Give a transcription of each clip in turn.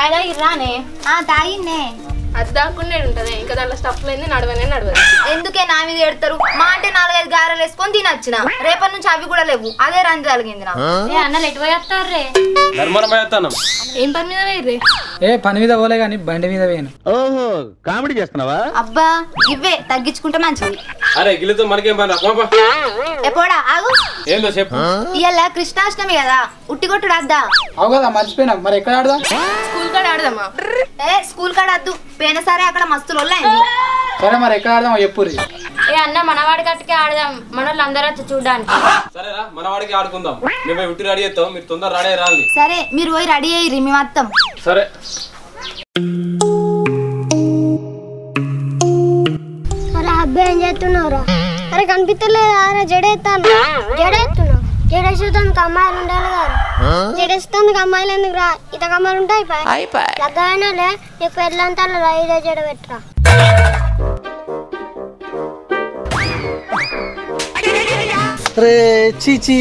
చాయ్ తాగిర్రానే ఆ తాగిందే అది దాక్కుండా ఉంటది ఇంకా దాంట్లో స్టఫ్ లేని నడవనే నడవదు ఎందుకే నా మీద ఎడతారు మా అంటే నాలుగైదు గారెలు వేసుకొని తినొచ్చిన రేపటి నుంచి అవి కూడా లేవు అదే రంది తగిలింది నాకు ఏ అన్నలు ఎటు పోయేస్తారే ధర్మరం పోయేస్తాను ఏం పని మీద వేయర్రే ఏ పని మీద పోలే కానీ బండి మీద పోయాను ఓహో కామెడీ చేస్తున్నావా అబ్బా ఇవే తగ్గించుకుంటే మంచిది అరే గిల్లుతో మనకేం పని రా పోపా. ఎప్పుడా ఆగు ఏందో చెప్పు ఇవాళ కృష్ణాష్టమి కదా ఉట్టి కొట్టుడు అద్దా అవు కదా మర్చిపోయినా మరి ఎక్కడ ఆడదా స్కూల్ కాడ ఆడదామా ఏ స్కూల్ కాడ వద్దు పోయిన సరే అక్కడ మస్తులు ఉన్నాయి సరే మరి ఎక్కడ ఆడదాం చెప్పుర్రి ఏ అన్న మనవాడి కట్టుకే ఆడదాం మనోళ్ళు అందరూ వచ్చి చూడడానికి సరేరా మన వాడికి ఆడుకుందాం మేము పోయి ఉట్టి రెడీ చేస్తాం మీరు తొందర రెడీ రాలి సరే మీరు పోయి రెడీ అయ్యి మేము వస్తాం సరే అరే అబ్బాయి ఏం చేస్తున్నావురా అరే కనిపించలేదా అరే జడేస్తాను జడేస్తున్నావు జడేసేదానికి అమ్మాయిలు ఉండాలి కదా జడేస్తానికి అమ్మాయిలు ఎందుకు రా ఇతక అమ్మాయిలు ఉంటాయి లగ్గమైనా లే నీకు పెళ్ళంతా రా ఇదే జడ పెట్టరా రే చీచి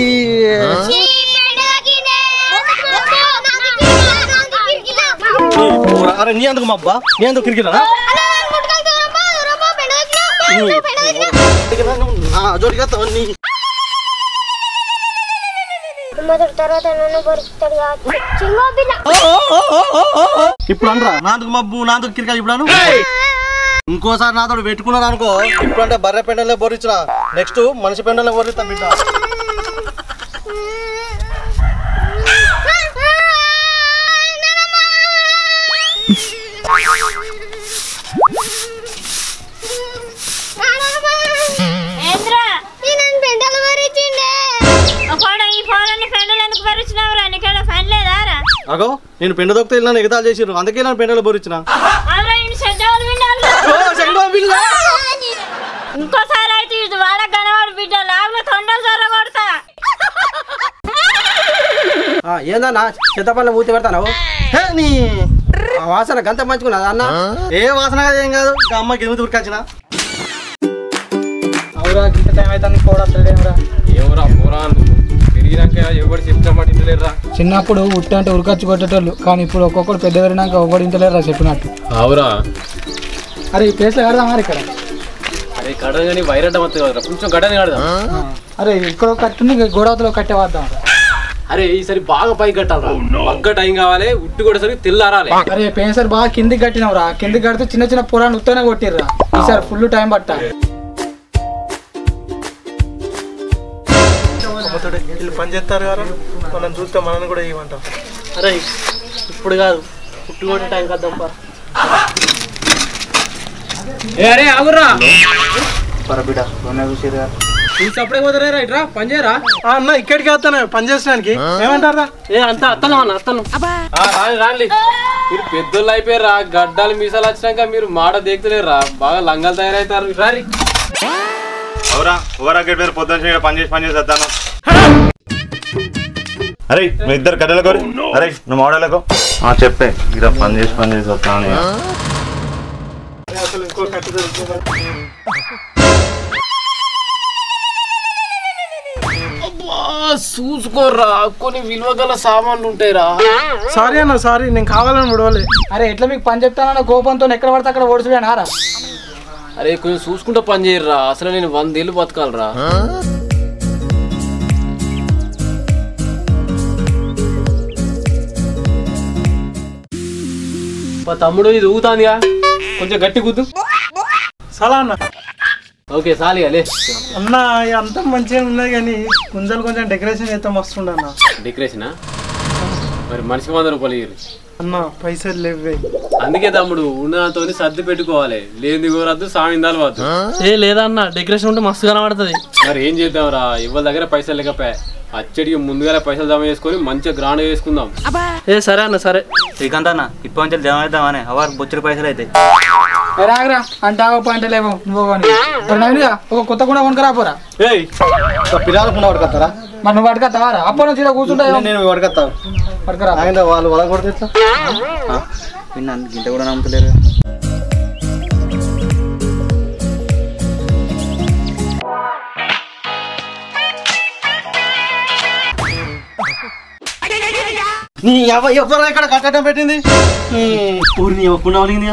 అరే నీ ఎందుకు మా అబ్బా నీ ఎందుకు కిరికిరా జోడిగా నీ మొదటి తర్వాత నన్ను బరుకుతాడు కావచ్చు చింగో పిల్ల ఇప్పుడు అనరా నాందుకు మబ్బు నాందుకు కిరికాలి ఇప్పుడు అను. ఇంకోసారి నాతో పెట్టుకున్నాను అనుకో ఇప్పుడు అంటే బర్రె పెండలే బొరిచ్చిన నెక్స్ట్ మనిషి పెండలే బొరిస్తాం బిడ్డ ఏంద్రా నేను పెంటలు బరిచిండే ఈ ఫోన్ అన్ని ఫ్రెండ్లు ఎందుకు పరిచినావురా నీకేదో ఫైన్ లేదా రా అగో నేను పెండ దొక్కితే ఇలా ఎగతాలు చేసిర్రు అందుకే నేను పెండలు బొరిచిన అవురా ఇన్ని చెడ్డవాళ్ళు వినాలి ఇంకోసారి అయితే ఇది వాడ కనవాడు బిడ్డ లాగులో తొండలు జొర కొడతా ఏందన్నా చింతపండు మూతి పెడతాను హే నీ ఆ వాసన గంత మంచుకున్నది అన్న ఏ వాసన కాదు ఏం కాదు ఇంకా అమ్మకి ఎనిమిది ఉరికొచ్చిన అవురా గింత టైం అవుతుంది పోవట్లేదేమరా ఏమరా పోరాను పెరిగినాక ఎవరు చెప్పిన మాట ఇంటలేరురా చిన్నప్పుడు ఉట్టి అంటే ఉరకచ్చి కొట్టేటోళ్ళు కానీ ఇప్పుడు ఒక్కొక్కరు పెద్ద పెరిగినాక ఒకటి ఇంటలేరా చెప్పినట్టు అవురా అరే ఈ ప్లేస్లో ఆడదాం మరి ఇక్కడ అరే కడదు కానీ వైరడ్డం వస్తుంది కదరా కొంచెం గడ్డని కడదాం అరే ఇక్కడ ఒక కట్టుంది గోడవతలో కట్టే వద్దాం అరే ఈసారి బాగా పై కట్టాలరా పక్క టైం కావాలి ఉట్టి కూడా సరికి తెల్లారాలి అరే పోయినసారి బాగా కిందికి కట్టినావురా కిందికి కడితే చిన్న చిన్న పొలాన్ని ఉత్తనే కొట్టిర్రా ఈసారి ఫుల్ టైం పట్టా అమ్మతోడే వీళ్ళు పని చేస్తారు కదా మనం చూస్తే మనల్ని కూడా ఇవ్వమంటారు అరే ఇప్పుడు కాదు పుట్టు కూడా టైం కద్దాం పా ఏ అరే ఆగురా పరబిడ చూసిరా చూసి అప్పుడే పోతారా రైట్ రా పని చేయరా అన్న ఇక్కడికి వస్తాను పని చేసడానికి ఏమంటారా ఏ అంత అత్తను అన్న అత్తను రాని రాని మీరు పెద్దోళ్ళు అయిపోయారా గడ్డాలు మీసాలు వచ్చినాక మీరు మాట దేకుతలేరా బాగా లంగాలు తయారవుతారు రారి అవురా ఓవర్ అక్కడ పేరు పొద్దున్న పని చేసి పని చేసి వస్తాను అరే మీ ఇద్దరు కట్టెల కోరి అరే నువ్వు మోడలకు చెప్పే ఇక్కడ పని చేసి పని చేసి వస్తాను అసలు ఇంకో కట్టు దొరుకుతుంది. చూసుకోర్రా కొన్ని విలువ గల సామాన్లు ఉంటాయిరా సారీ అన్న సారీ నేను కావాలని విడవలే అరే ఎట్లా మీకు పని చెప్తానన్న కోపంతో ఎక్కడ పడితే అక్కడ ఓడిచిపోయానారా అరే కొంచెం చూసుకుంటా పని చేయర్రా అసలు నేను వందేళ్ళు బతకాలరా మా తమ్ముడు ఇది ఊగుతాందిగా కొంచెం గట్టి గుద్దు సలా అన్న ఓకే సాలిగా లే అన్న అంతా మంచిగా ఉన్నది కానీ గుంజలు కొంచెం డెకరేషన్ చేస్తే మస్తుండ అన్న డెకరేషనా మరి మనిషికి వంద రూపాయలు ఇయ్యరు అన్న పైసలు లేవే అందుకే తమ్ముడు ఉన్నతో సర్ది పెట్టుకోవాలి లేని కోరద్దు సామిందాలు వద్దు ఏ లేదా అన్న డెకరేషన్ ఉంటే మస్తు కనబడుతుంది మరి ఏం చేద్దాంరా ఇవ్వల దగ్గర పైసలు లేకపోయా అచ్చడికి ముందుగానే పైసలు జమ చేసుకొని మంచిగా గ్రాండ్ చేసుకుందాం ఏ సరే అన్న సరే శ్రీకాంత్ అన్న ఇప్పటి నుంచి జమేద్దామని అవారు బొచ్చుడు పైసలు అయితే రాగరా అంటే ఆగో పాయింట్ లేవు నువ్వు కానీ మరి నవీన్గా ఒక కొత్త కూడా కొనుక్కరా పోరా ఏయ్ పిల్లలు కూడా పడుకొస్తారా మరి నువ్వు పట్టుకొస్తావారా అప్పటి నుంచి ఇలా కూర్చుంటావు నేను పడుకొస్తాను పట్టుకురా ఆయన వాళ్ళు వాళ్ళ కొడితే ఎట్లా? విన్నాను గింత కూడా నమ్ముతలేరు నీ ఎవ ఎవరు ఇక్కడ కట్టడం పెట్టింది నీ ఊరిని ఇవ్వకుండా వాళ్ళకి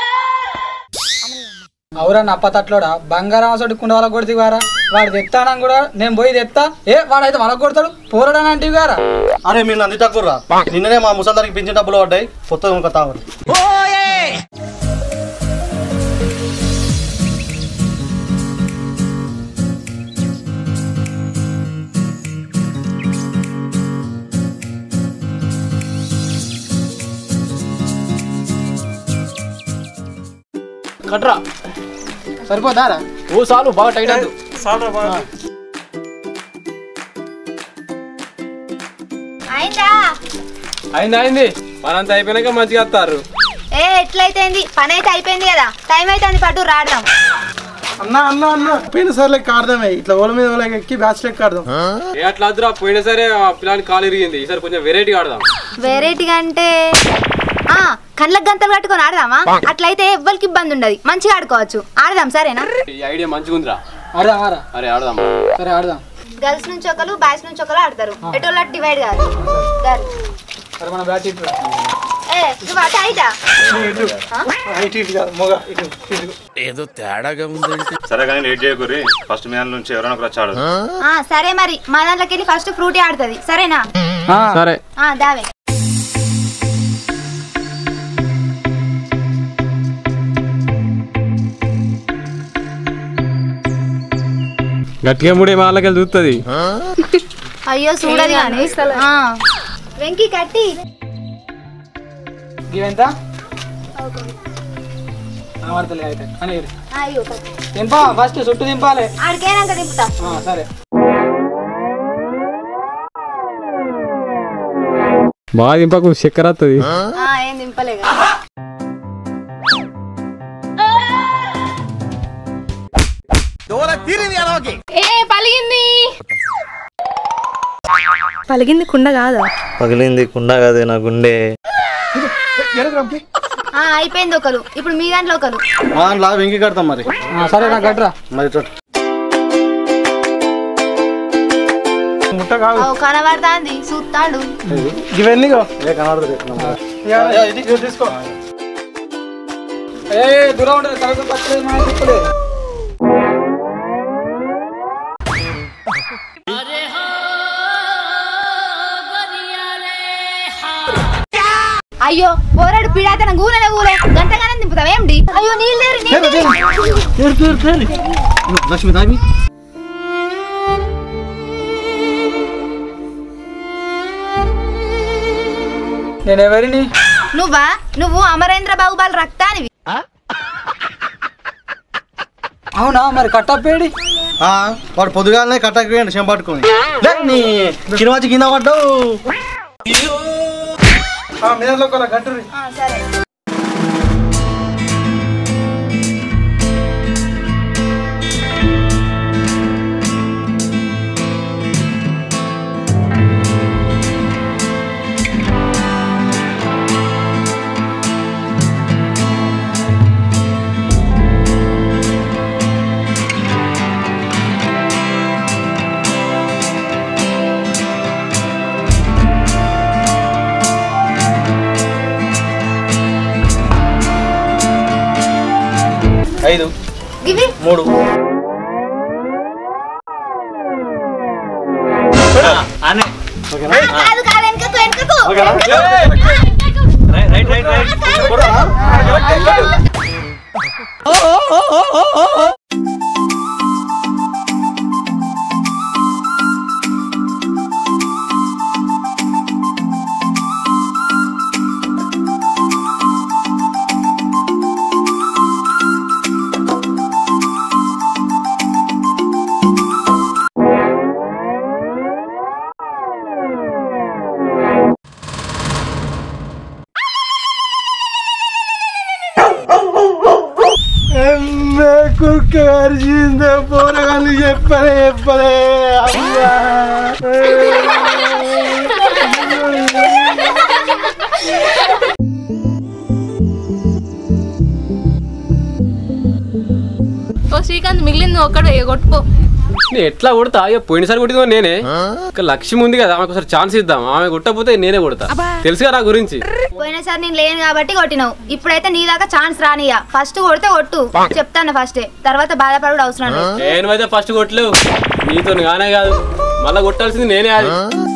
అవురా నప్ప తట్లోడా బంగారం అసలు కుండ వాళ్ళకి కొడితే వారా వాడు తెత్తానని కూడా నేను పోయి తెత్తా ఏ వాడైతే వాళ్ళకి కొడతాడు పోరాడని అంటే గారా అరే మీరు నంది తక్కువ నిన్ననే మా ముసలిదారికి పింఛన్ డబ్బులు పడ్డాయి కొత్త ఒక తావరు కట్రా సరిపోతారా ఓ చాలు బాగా టైట్ అద్దు అయిందా అయింది అయింది పనంతా అయిపోయినాక మంచిగా వస్తారు ఏ ఎట్లయితే పని అయితే అయిపోయింది కదా టైం అయితే పట్టు రాడదాం అన్న అన్న అన్న పోయిన సార్ లెక్క ఆడదామే ఇట్లా ఓల మీద ఓల ఎక్కి బ్యాచ్ లెక్క ఆడదాం ఏ అట్లా వద్దురా పోయినా సరే ఆ పిల్లాని కాలు ఇరిగింది ఈసారి కొంచెం వెరైటీ ఆడదాం వెరైటీగా అంటే ఆ కళ్ళకు గంతలు కట్టుకొని ఆడదామా అట్లయితే ఎవ్వరికి ఇబ్బంది ఉండదు మంచిగా ఆడుకోవచ్చు ఆడదాం సరేనా ఈ ఐడియా మంచిగా ఉందిరా ఆడదాం ఆరా అరే ఆడదాం సరే ఆడదాం గర్ల్స్ నుంచి ఒకరు బాయ్స్ నుంచి ఒకరు ఆడతారు ఎటోళ్ళ డివైడ్ కాదు గర్ల్. సరే మన బ్యాచ్ ఇటు ఏ నువ్వు అటు అయితా ఇటు ఇటు కాదు మొగ ఇటు ఇటు సరే కానీ లేట్ చేయకూరి ఫస్ట్ మీ దాంట్లో నుంచి ఎవరైనా ఒకరు వచ్చి ఆడదు ఆ, సరే మరి మా దాంట్లోకి వెళ్ళి ఫస్ట్ ఫ్రూటీ ఆడుతుంది సరేనా సరే ఆ, దావే గట్టిగా ముడే వాళ్ళకి చూస్తుంది అయ్యో చూడదు కానీ ఆ. వెంకీ కట్టి ఇవెంత ఆడతలే అయితే అని ఇరు. అయ్యో కట్టి దింపా ఫస్ట్ చుట్టూ దింపాలి ఆడికైనాక దింపుతా ఆ, సరే బాగా దింపకు చక్కెర వస్తుంది ఆ, ఏం దింపలేదు ఏ పలిగింది పలిగింది కుండ కాదా పగిలింది కుండ కాదే నా గుండె ఆ, అయిపోయింది ఒకరు ఇప్పుడు మీ దాంట్లో ఒకరు మా దాంట్లో వెంకి కడతాం మరి ఆ, సరే నాకు కట్టరా మరి చూడు ముట్ట ఓ, కనబడతాంది చూస్తాడు ఇవన్నీ ఏ కనబడుతుంది ఇది ఇది తీసుకో ఏ దూరం ఉంటుంది తలకు పచ్చలేదు మా తిప్పలేదు అయ్యో పోరాడు పీడాతన గూనెల గూలే గంటగానే దింపుతావు ఏంటి అయ్యో నీళ్ళు లేరు, నీళ్ళు లేరు. తేరు తేరు తేరు లక్ష్మి తాగి నేను ఎవరిని నువ్వా నువ్వు అమరేంద్ర బాహుబాల్ రక్తానివి అవునా మరి కట్టప్పేడి ఆ, వాడు పొద్దుగాలనే కట్టకపోయాడు చెం పట్టుకొని లే, నీ కిరువాచి కింద పడ్డావు మీద గట్టురి ఆ, సరే ఐదు గివి మూడు అనే కాదు కాదు వెనకకు వెనకకు రైట్ రైట్ రైట్ కుక్క అరిచిందే పోరగాళ్ళు చెప్పలే చెప్పలే అమ్మా ఓ శ్రీ శ్రీకాంత్ మిగిలింది ఒక్కడు కొట్టుకో నేను ఎట్లా కొడతా ఇక పోయినసారి కొట్టిందో నేనే ఇక లక్ష్మి ఉంది కదా ఆమెకు ఒకసారి ఛాన్స్ ఇద్దాం ఆమె కొట్టకపోతే నేనే కొడతా తెలుసుగా నా గురించి పోయినసారి నేను లేను కాబట్టి కొట్టినావు ఇప్పుడైతే నీ దాకా ఛాన్స్ రానియా ఫస్ట్ కొడితే కొట్టు చెప్తాను ఫస్టే తర్వాత బాధపడు అవసరం లేదు నేను అయితే ఫస్ట్ కొట్టలేవు నీతో గానే కాదు మళ్ళా కొట్టాల్సింది నేనే అది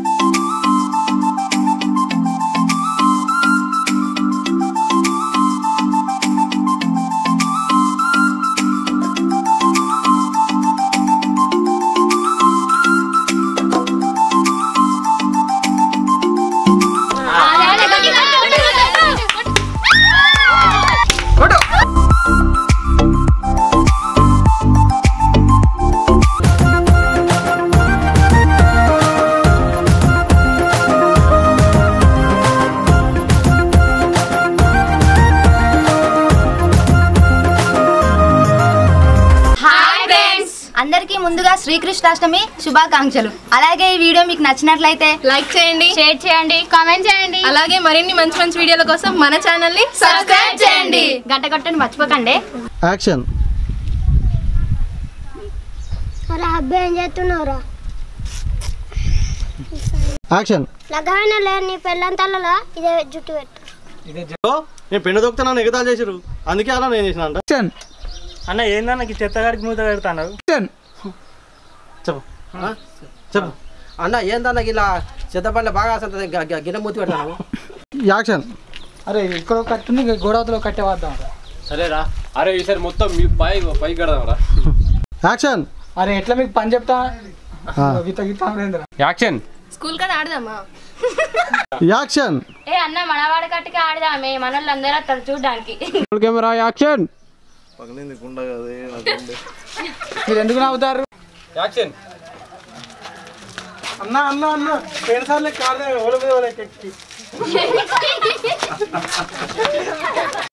అందరికీ ముందుగా శ్రీకృష్ణాష్టమి శుభాకాంక్షలు అలాగే ఈ వీడియో మీకు నచ్చినట్లయితే లైక్ చేయండి షేర్ చేయండి కామెంట్ చేయండి అలాగే మరిన్ని మంచి మంచి వీడియోల కోసం మన ఛానల్ ని సబ్స్క్రైబ్ చేయండి గంట కొట్టని మర్చిపోకండి యాక్షన్ అరే అబ్బాయి ఏం చేస్తున్నావురా యాక్షన్ లగ్గమైన లేరు నీ పెళ్ళంతలలో ఇదే జుట్టు పెట్టు ఓ, నేను పెన్ను దొక్కుతున్నా ఎగతాలు చేసిరు అందుకే అలా నేను చేసిన అంట యాక్షన్ అన్న ఏందన్న ఈ చెత్తగాడికి మూత పెడతాను యాక్షన్ చెప్పు ఆ? చెప్పు అన్న ఏందన్న ఇలా చెత్తపండ్ల బాగా అసలు గిన్నె మూతి పెడతాను యాక్షన్ అరే ఇక్కడ ఒక కట్టుంది ఇంకా గోడవతలో కట్టేవాద్దాం సరేరా అరే ఈసారి మొత్తం మీ పై పైకి కడదాం రా యాక్షన్ అరే ఎట్లా మీకు పని చెప్తా ఆ. గీత గీత అమరేంద్ర యాక్షన్ స్కూల్ కాడ ఆడదామా యాక్షన్ ఏ అన్న మనవాడ కట్టుకి ఆడదామే మనోళ్ళు అందరూ వస్తారు చూడడానికి కెమెరా యాక్షన్ మీరు ఎందుకు నవ్వుతారు యాక్షన్ అన్న అన్న అన్న రెండు సార్లు కాదు ఓల మీద ఓల ఎక్కి